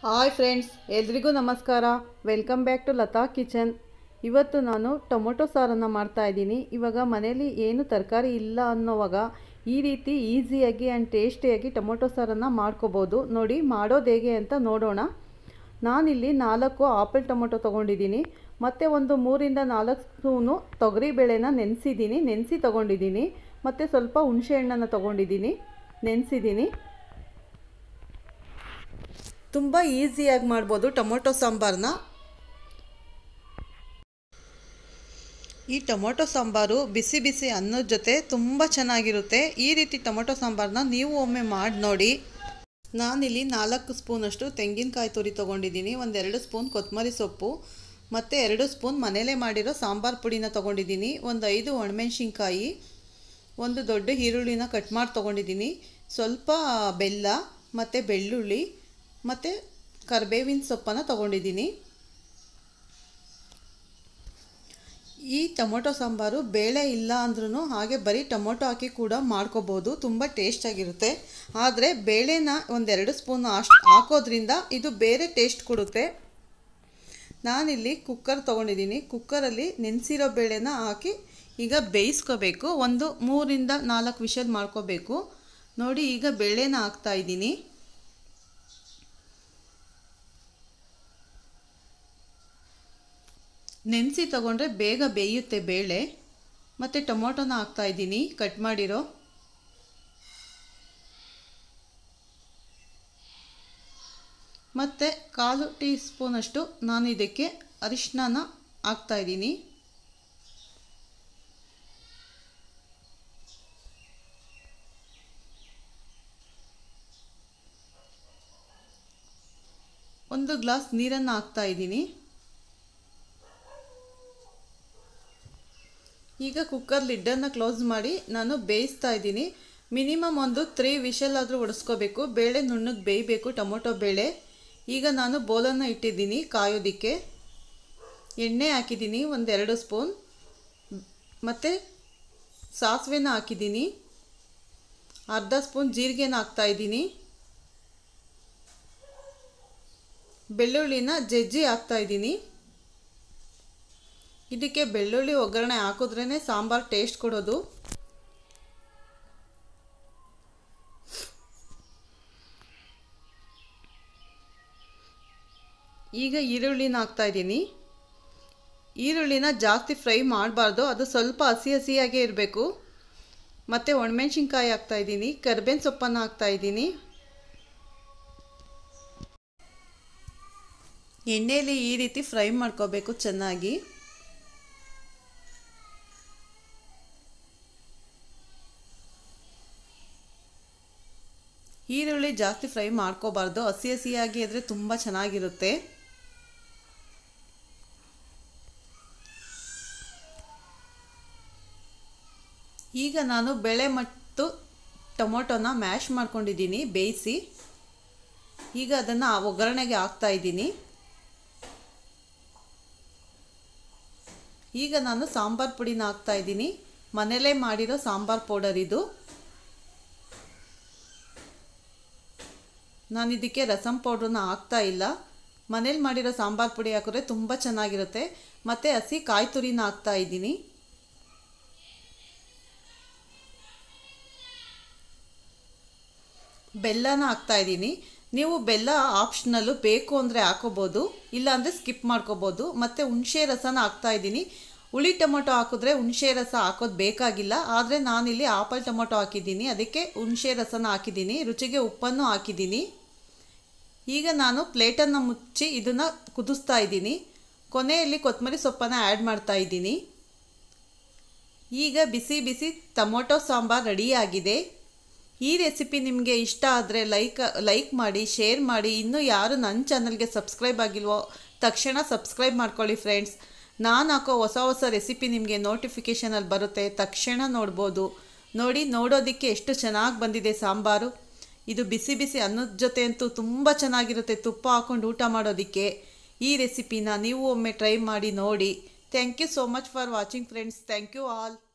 hi friends ಎಲ್ರಿಗೂ ನಮಸ್ಕಾರ welcome back to Latha kitchen ಇವತ್ತು ನಾನು ಟೊಮೊಟೊ ಸಾರನ್ನು ಮಾಡ್ತಾ ಇದ್ದೀನಿ ಇವಾಗ ಮನೇಲಿ ಏನು ತರಕಾರಿ ಇಲ್ಲ ಅನ್ನೋವಾಗ ಈ ರೀತಿ ಈಸಿಯಾಗಿ ಆ್ಯಂಡ್ ಟೇಸ್ಟಿಯಾಗಿ ಟೊಮೊಟೊ ಸಾರನ್ನು ಮಾಡ್ಕೋಬೋದು ನೋಡಿ ಮಾಡೋದು ಹೇಗೆ ಅಂತ ನೋಡೋಣ ನಾನಿಲ್ಲಿ ನಾಲ್ಕು ಆಪಲ್ ಟೊಮೊಟೊ ತೊಗೊಂಡಿದ್ದೀನಿ ಮತ್ತು ಒಂದು ಮೂರಿಂದ ನಾಲ್ಕು ಸ್ಪೂನು ತೊಗರಿಬೇಳೆನ ನೆನೆಸಿದ್ದೀನಿ ನೆನೆಸಿ ತೊಗೊಂಡಿದ್ದೀನಿ ಮತ್ತು ಸ್ವಲ್ಪ ಹುಣಸೆ ಹಣ್ಣನ್ನು ತೊಗೊಂಡಿದ್ದೀನಿ ನೆನೆಸಿದ್ದೀನಿ ತುಂಬ ಈಸಿಯಾಗಿ ಮಾಡ್ಬೋದು ಟೊಮೊಟೊ ಸಾಂಬಾರನ್ನ ಈ ಟೊಮೊಟೊ ಸಾಂಬಾರು ಬಿಸಿ ಬಿಸಿ ಅನ್ನದ ಜೊತೆ ತುಂಬ ಚೆನ್ನಾಗಿರುತ್ತೆ ಈ ರೀತಿ ಟೊಮೊಟೊ ಸಾಂಬಾರನ್ನ ನೀವು ಒಮ್ಮೆ ಮಾಡಿ ನೋಡಿ ನಾನಿಲ್ಲಿ ನಾಲ್ಕು ಸ್ಪೂನಷ್ಟು ತೆಂಗಿನಕಾಯಿ ತುರಿ ತೊಗೊಂಡಿದ್ದೀನಿ ಒಂದೆರಡು ಸ್ಪೂನ್ ಕೊತ್ತಂಬರಿ ಸೊಪ್ಪು ಮತ್ತು ಎರಡು ಸ್ಪೂನ್ ಮನೇಲೇ ಮಾಡಿರೋ ಸಾಂಬಾರು ಪುಡಿನ ತೊಗೊಂಡಿದ್ದೀನಿ ಒಂದು ಐದು ಒಣಮೆಣ್ಸಿನ್ಕಾಯಿ ಒಂದು ದೊಡ್ಡ ಈರುಳ್ಳಿನ ಕಟ್ ಮಾಡಿ ತೊಗೊಂಡಿದ್ದೀನಿ ಸ್ವಲ್ಪ ಬೆಲ್ಲ ಮತ್ತು ಬೆಳ್ಳುಳ್ಳಿ ಮತ್ತು ಕರಿಬೇವಿನ ಸೊಪ್ಪನ್ನು ತೊಗೊಂಡಿದ್ದೀನಿ ಈ ಟೊಮೊಟೊ ಸಾಂಬಾರು ಬೇಳೆ ಇಲ್ಲ ಅಂದ್ರೂ ಹಾಗೆ ಬರೀ ಟೊಮೊಟೊ ಹಾಕಿ ಕೂಡ ಮಾಡ್ಕೋಬೋದು ತುಂಬ ಟೇಸ್ಟಾಗಿರುತ್ತೆ ಆದರೆ ಬೇಳೆನ ಒಂದೆರಡು ಸ್ಪೂನ್ ಅಷ್ಟು ಹಾಕೋದ್ರಿಂದ ಇದು ಬೇರೆ ಟೇಸ್ಟ್ ಕೊಡುತ್ತೆ ನಾನಿಲ್ಲಿ ಕುಕ್ಕರ್ ತೊಗೊಂಡಿದ್ದೀನಿ ಕುಕ್ಕರಲ್ಲಿ ನೆನೆಸಿರೋ ಬೇಳೆನ ಹಾಕಿ ಈಗ ಬೇಯಿಸ್ಕೋಬೇಕು ಒಂದು ಮೂರಿಂದ ನಾಲ್ಕು ವಿಷಲ್ ಮಾಡ್ಕೋಬೇಕು ನೋಡಿ ಈಗ ಬೇಳೆನ ಹಾಕ್ತಾ ಇದ್ದೀನಿ ನೆನೆಸಿ ತಗೊಂಡ್ರೆ ಬೇಗ ಬೇಯುತ್ತೆ ಬೇಳೆ ಮತ್ತು ಟೊಮೊಟೊನ ಹಾಕ್ತಾ ಇದ್ದೀನಿ ಕಟ್ ಮಾಡಿರೋ ಮತ್ತು ಕಾಲು ಟೀ ಸ್ಪೂನಷ್ಟು ನಾನು ಇದಕ್ಕೆ ಅರಿಶಿನ ಹಾಕ್ತಾ ಇದ್ದೀನಿ ಒಂದು ಗ್ಲಾಸ್ ನೀರನ್ನು ಹಾಕ್ತಾ ಇದ್ದೀನಿ ಈಗ ಕುಕ್ಕರ್ ಲಿಡ್ಡನ್ನು ಕ್ಲೋಸ್ ಮಾಡಿ ನಾನು ಬೇಯಿಸ್ತಾ ಇದ್ದೀನಿ ಮಿನಿಮಮ್ ಒಂದು ತ್ರೀ ವಿಷಲ್ ಆದರೂ ಒಡಿಸ್ಕೋಬೇಕು ಬೇಳೆ ನುಣ್ಣಗೆ ಬೇಯಬೇಕು ಟೊಮೊಟೊ ಬೇಳೆ ಈಗ ನಾನು ಬೋಲನ್ನು ಇಟ್ಟಿದ್ದೀನಿ ಕಾಯೋದಕ್ಕೆ ಎಣ್ಣೆ ಹಾಕಿದ್ದೀನಿ ಒಂದೆರಡು ಸ್ಪೂನ್ ಮತ್ತು ಸಾಸಿವೆನ ಹಾಕಿದ್ದೀನಿ ಅರ್ಧ ಸ್ಪೂನ್ ಜೀರಿಗೆನ ಹಾಕ್ತಾಯಿದ್ದೀನಿ ಬೆಳ್ಳುಳ್ಳಿನ ಜಜ್ಜಿ ಹಾಕ್ತಾಯಿದ್ದೀನಿ ಇದಕ್ಕೆ ಬೆಳ್ಳುಳ್ಳಿ ಒಗ್ಗರಣೆ ಹಾಕಿದ್ರೇ ಸಾಂಬಾರು ಟೇಸ್ಟ್ ಕೊಡೋದು ಈಗ ಈರುಳ್ಳಿನ ಹಾಕ್ತಾ ಇದ್ದೀನಿ ಈರುಳ್ಳಿನ ಜಾಸ್ತಿ ಫ್ರೈ ಮಾಡಬಾರ್ದು ಅದು ಸ್ವಲ್ಪ ಹಸಿ ಹಸಿಯಾಗೇ ಇರಬೇಕು ಮತ್ತು ಒಣಮೆಣ್ಸಿನ್ಕಾಯಿ ಹಾಕ್ತಾಯಿದ್ದೀನಿ ಕರ್ಬೇವಿನ ಸೊಪ್ಪನ್ನು ಹಾಕ್ತಾಯಿದ್ದೀನಿ ಎಣ್ಣೆಯಲ್ಲಿ ಈ ರೀತಿ ಫ್ರೈ ಮಾಡ್ಕೋಬೇಕು ಚೆನ್ನಾಗಿ ಈರುಳ್ಳಿ ಜಾಸ್ತಿ ಫ್ರೈ ಮಾಡ್ಕೋಬಾರ್ದು ಹಸಿ ಹಸಿಯಾಗಿ ಇದ್ದರೆ ತುಂಬ ಚೆನ್ನಾಗಿರುತ್ತೆ ಈಗ ನಾನು ಬೇಳೆ ಮತ್ತು ಟೊಮೊಟೊನ ಮ್ಯಾಶ್ ಮಾಡ್ಕೊಂಡಿದ್ದೀನಿ ಬೇಯಿಸಿ ಈಗ ಅದನ್ನು ಒಗ್ಗರಣೆಗೆ ಹಾಕ್ತಾ ಇದ್ದೀನಿ ಈಗ ನಾನು ಸಾಂಬಾರು ಪುಡಿನ ಹಾಕ್ತಾ ಇದ್ದೀನಿ ಮನೇಲೇ ಮಾಡಿರೋ ಸಾಂಬಾರು ಪೌಡರ್ ಇದು ನಾನು ಇದಕ್ಕೆ ರಸಮ್ ಪೌಡ್ರನ್ನ ಹಾಕ್ತಾ ಇಲ್ಲ ಮನೇಲಿ ಮಾಡಿರೋ ಸಾಂಬಾರು ಪುಡಿ ಹಾಕಿದ್ರೆ ತುಂಬ ಚೆನ್ನಾಗಿರುತ್ತೆ ಮತ್ತು ಹಸಿ ಕಾಯಿ ತುರಿನ ಹಾಕ್ತಾ ಇದ್ದೀನಿ ಬೆಲ್ಲನ ಹಾಕ್ತಾ ಇದ್ದೀನಿ ನೀವು ಬೆಲ್ಲ ಆಪ್ಷನಲ್ಲು ಬೇಕು ಅಂದರೆ ಹಾಕೋಬೋದು ಇಲ್ಲಾಂದರೆ ಸ್ಕಿಪ್ ಮಾಡ್ಕೋಬೋದು ಮತ್ತು ಹುಣಸೆ ರಸನ ಹಾಕ್ತಾ ಇದ್ದೀನಿ ಹುಳಿ ಟೊಮೊಟೊ ಹಾಕಿದ್ರೆ ಹುಣಸೆ ರಸ ಹಾಕೋದು ಬೇಕಾಗಿಲ್ಲ ಆದರೆ ನಾನಿಲ್ಲಿ ಆಪಲ್ ಟೊಮೊಟೊ ಹಾಕಿದ್ದೀನಿ ಅದಕ್ಕೆ ಹುಣಸೆ ರಸನ ಹಾಕಿದ್ದೀನಿ ರುಚಿಗೆ ಉಪ್ಪನ್ನು ಹಾಕಿದ್ದೀನಿ ಈಗ ನಾನು ಪ್ಲೇಟನ್ನು ಮುಚ್ಚಿ ಇದನ್ನು ಕುದಿಸ್ತಾ ಇದ್ದೀನಿ ಕೊನೆಯಲ್ಲಿ ಕೊತ್ತಂಬರಿ ಸೊಪ್ಪನ್ನು ಆ್ಯಡ್ ಮಾಡ್ತಾ ಇದ್ದೀನಿ ಈಗ ಬಿಸಿ ಬಿಸಿ ಟೊಮೊಟೊ ಸಾಂಬಾರು ರೆಡಿಯಾಗಿದೆ ಈ ರೆಸಿಪಿ ನಿಮಗೆ ಇಷ್ಟ ಆದರೆ ಲೈಕ್ ಲೈಕ್ ಮಾಡಿ ಶೇರ್ ಮಾಡಿ ಇನ್ನೂ ಯಾರು ನನ್ನ ಚಾನಲ್ಗೆ ಸಬ್ಸ್ಕ್ರೈಬ್ ಆಗಿಲ್ವೋ ತಕ್ಷಣ ಸಬ್ಸ್ಕ್ರೈಬ್ ಮಾಡ್ಕೊಳ್ಳಿ ಫ್ರೆಂಡ್ಸ್ ನಾನು ಹಾಕೋ ಹೊಸ ಹೊಸ ರೆಸಿಪಿ ನಿಮಗೆ ನೋಟಿಫಿಕೇಷನಲ್ಲಿ ಬರುತ್ತೆ ತಕ್ಷಣ ನೋಡ್ಬೋದು ನೋಡಿ ನೋಡೋದಕ್ಕೆ ಎಷ್ಟು ಚೆನ್ನಾಗಿ ಬಂದಿದೆ ಸಾಂಬಾರು ಇದು ಬಿಸಿ ಬಿಸಿ ಅನ್ನದ ಜೊತೆ ಅಂತೂ ತುಂಬ ಚೆನ್ನಾಗಿರುತ್ತೆ ತುಪ್ಪ ಹಾಕ್ಕೊಂಡು ಊಟ ಮಾಡೋದಕ್ಕೆ ಈ ರೆಸಿಪಿನ ನೀವು ಒಮ್ಮೆ ಟ್ರೈ ಮಾಡಿ ನೋಡಿ thank you so much for watching friends thank you all